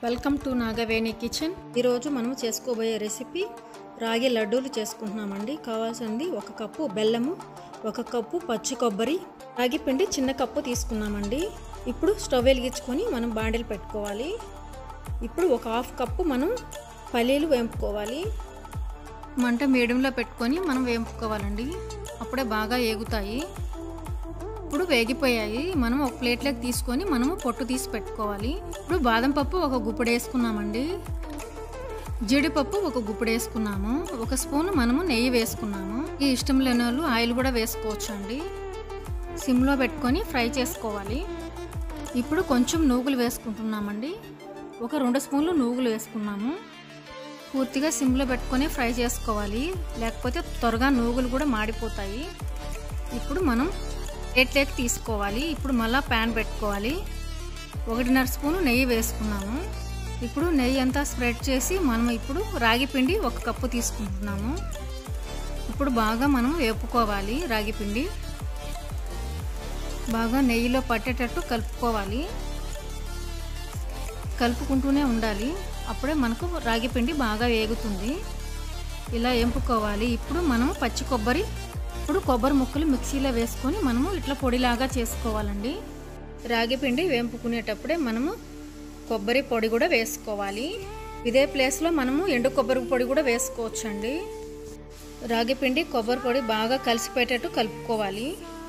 welcome to Nagaveni kitchen ఈరోజు మనం చేసుకోబోయే రెసిపీ రాగి లడ్డూలు చేసుకుంటున్నామండి కావాల్సింది ఒక కప్పు బెల్లము ఒక కప్పు పచ్చి కొబ్బరి రాగి పిండి చిన్న కప్పు తీసుకున్నామండి ఇప్పుడు స్టవ్ వెలిగించుకొని మనం బాండీలు పెట్టుకోవాలి ఇప్పుడు ఒక హాఫ్ కప్పు మనం పల్లీలు వేంపుకోవాలి మంట మీడియంలో పెట్టుకొని మనం వేంపుకోవాలండి అప్పుడే బాగా ఏగుతాయి ఇప్పుడు వేగిపోయాయి మనం ఒక ప్లేట్లోకి తీసుకొని మనము పొట్టు తీసి పెట్టుకోవాలి ఇప్పుడు బాదం పప్పు ఒక గుప్పుడు వేసుకున్నామండి జీడిపప్పు ఒక గుప్పుడు వేసుకున్నాము ఒక స్పూన్ మనము నెయ్యి వేసుకున్నాము ఈ ఇష్టం లేని వాళ్ళు ఆయిల్ కూడా వేసుకోవచ్చు అండి సిమ్లో పెట్టుకొని ఫ్రై చేసుకోవాలి ఇప్పుడు కొంచెం నూగులు వేసుకుంటున్నామండి ఒక రెండు స్పూన్లు నూగులు వేసుకున్నాము పూర్తిగా సిమ్లో పెట్టుకొని ఫ్రై చేసుకోవాలి లేకపోతే త్వరగా నూగులు కూడా మాడిపోతాయి ఇప్పుడు మనం ప్లేట్లోకి తీసుకోవాలి ఇప్పుడు మళ్ళీ ప్యాన్ పెట్టుకోవాలి ఒకటిన్నర స్పూను నెయ్యి వేసుకున్నాము ఇప్పుడు నెయ్యి అంతా స్ప్రెడ్ చేసి మనం ఇప్పుడు రాగి పిండి ఒక కప్పు తీసుకుంటున్నాము ఇప్పుడు బాగా మనం వేపుకోవాలి రాగి పిండి బాగా నెయ్యిలో పట్టేటట్టు కలుపుకోవాలి కలుపుకుంటూనే ఉండాలి అప్పుడే మనకు రాగి పిండి బాగా వేగుతుంది ఇలా ఎంపుకోవాలి ఇప్పుడు మనం పచ్చి కొబ్బరి ఇప్పుడు కొబ్బరి ముక్కలు మిక్సీలో వేసుకొని మనము ఇట్లా పొడిలాగా చేసుకోవాలండి రాగి పిండి వేంపుకునేటప్పుడే మనము కొబ్బరి పొడి కూడా వేసుకోవాలి ఇదే ప్లేస్లో మనము ఎండు కొబ్బరి పొడి కూడా వేసుకోవచ్చండి రాగి పిండి కొబ్బరి పొడి బాగా కలిసిపోయేటట్టు కలుపుకోవాలి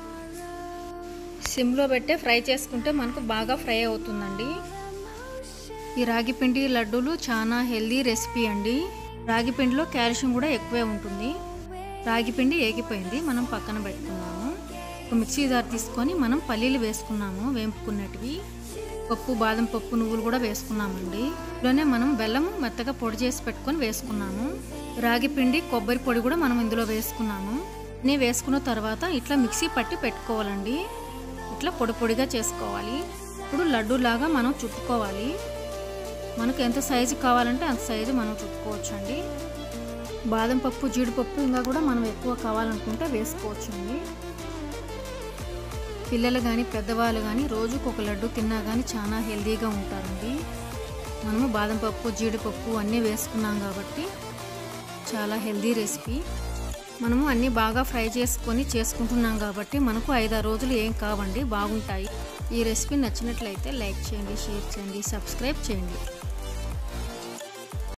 సిమ్లో పెట్టే ఫ్రై చేసుకుంటే మనకు బాగా ఫ్రై అవుతుందండి ఈ రాగి పిండి లడ్డూలు చాలా హెల్దీ రెసిపీ అండి రాగి పిండిలో కాల్షియం కూడా ఎక్కువే ఉంటుంది రాగి పిండి ఏగిపోయింది మనం పక్కన పెట్టుకున్నాము ఒక మిక్సీ జార్ తీసుకొని మనం పల్లీలు వేసుకున్నాము వేంపుకున్నటివి పప్పు బాదం పప్పు నువ్వులు కూడా వేసుకున్నామండి ఇందులోనే మనం బెల్లం మెత్తగా పొడి చేసి పెట్టుకొని వేసుకున్నాము రాగి పిండి కొబ్బరి పొడి కూడా మనం ఇందులో వేసుకున్నాము అన్నీ వేసుకున్న తర్వాత ఇట్లా మిక్సీ పట్టి పెట్టుకోవాలండి ఇట్లా పొడి పొడిగా చేసుకోవాలి ఇప్పుడు లడ్డూలాగా మనం చుట్టుకోవాలి మనకు ఎంత సైజు కావాలంటే అంత సైజు మనం చుట్టుకోవచ్చు అండి బాదం పప్పు జీడిపప్పు ఇంకా కూడా మనం ఎక్కువ కావాలనుకుంటే వేసుకోవచ్చు అండి పిల్లలు కానీ పెద్దవాళ్ళు కానీ రోజుకు ఒక లడ్డు తిన్నా కానీ చాలా హెల్తీగా ఉంటారండి మనము బాదం పప్పు జీడిపప్పు అన్నీ వేసుకున్నాం కాబట్టి చాలా హెల్తీ రెసిపీ మనము అన్నీ బాగా ఫ్రై చేసుకొని చేసుకుంటున్నాం కాబట్టి మనకు ఐదారు రోజులు ఏం కావండి బాగుంటాయి ఈ రెసిపీ నచ్చినట్లయితే లైక్ చేయండి షేర్ చేయండి సబ్స్క్రైబ్ చేయండి